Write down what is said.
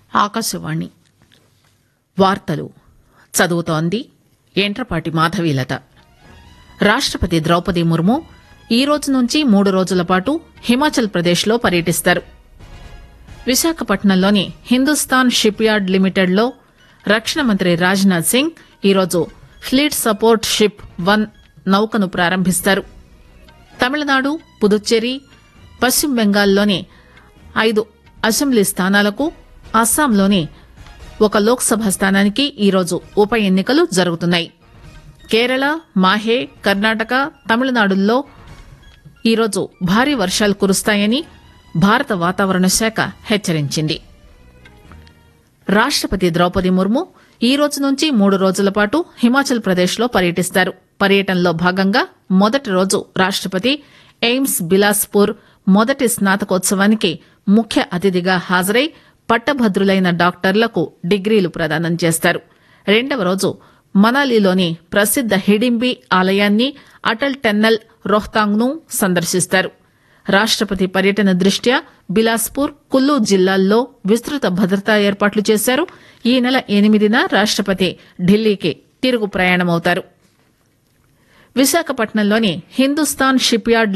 ఆకాశవాణి వార్తలు చదువుతోంది ఎంట్రపాటి మాధవీలత రాష్టపతి ద్రౌపది ముర్ము ఈ రోజు నుంచి మూడు రోజుల పాటు హిమాచల్ ప్రదేశ్లో పర్యటిస్తారు విశాఖపట్నంలోని హిందుస్థాన్ షిప్ యార్డ్ లిమిటెడ్లో రక్షణ మంత్రి రాజ్నాథ్ సింగ్ ఈరోజు ఫ్లీట్ సపోర్ట్ షిప్ వన్ నౌకను ప్రారంభిస్తారు తమిళనాడు పుదుచ్చేరి పశ్చిమ బెంగాల్లోని ఐదు అసెంబ్లీ స్థానాలకు అస్సాంలోని ఒక లోక్సభ స్థానానికి ఈరోజు ఉప ఎన్నికలు జరుగుతున్నాయి కేరళ మాహే కర్ణాటక తమిళనాడుల్లో ఈరోజు భారీ వర్షాలు కురుస్తాయని భారత వాతావరణ శాఖ హెచ్చరించింది రాష్టపతి ద్రౌపది ముర్ము ఈ రోజు నుంచి మూడు రోజుల పాటు హిమాచల్ ప్రదేశ్లో పర్యటిస్తారు పర్యటనలో భాగంగా మొదటి రోజు రాష్టపతి ఎయిమ్స్ బిలాస్పూర్ మొదటి స్నాతకోత్సవానికి ముఖ్య అతిథిగా హాజరై పట్టభద్రులైన డాక్టర్లకు డిగ్రీలు ప్రదానం చేస్తారు రెండవ రోజు మనాలిలోని ప్రసిద్ద హిడింబి ఆలయాన్ని అటల్ టెన్నల్ రోహ్తాంగ్ ను సందర్శిస్తారు రాష్టపతి పర్యటన దృష్ట్యా బిలాస్పూర్ కుల్లు జిల్లాల్లో విస్తృత భద్రతా ఏర్పాట్లు చేశారు ఈ నెల ఎనిమిదిన రాష్టపతి ఢిల్లీకి తిరుగు ప్రయాణమవుతారు విశాఖపట్నంలోని హిందుస్థాన్ షిప్ యార్డ్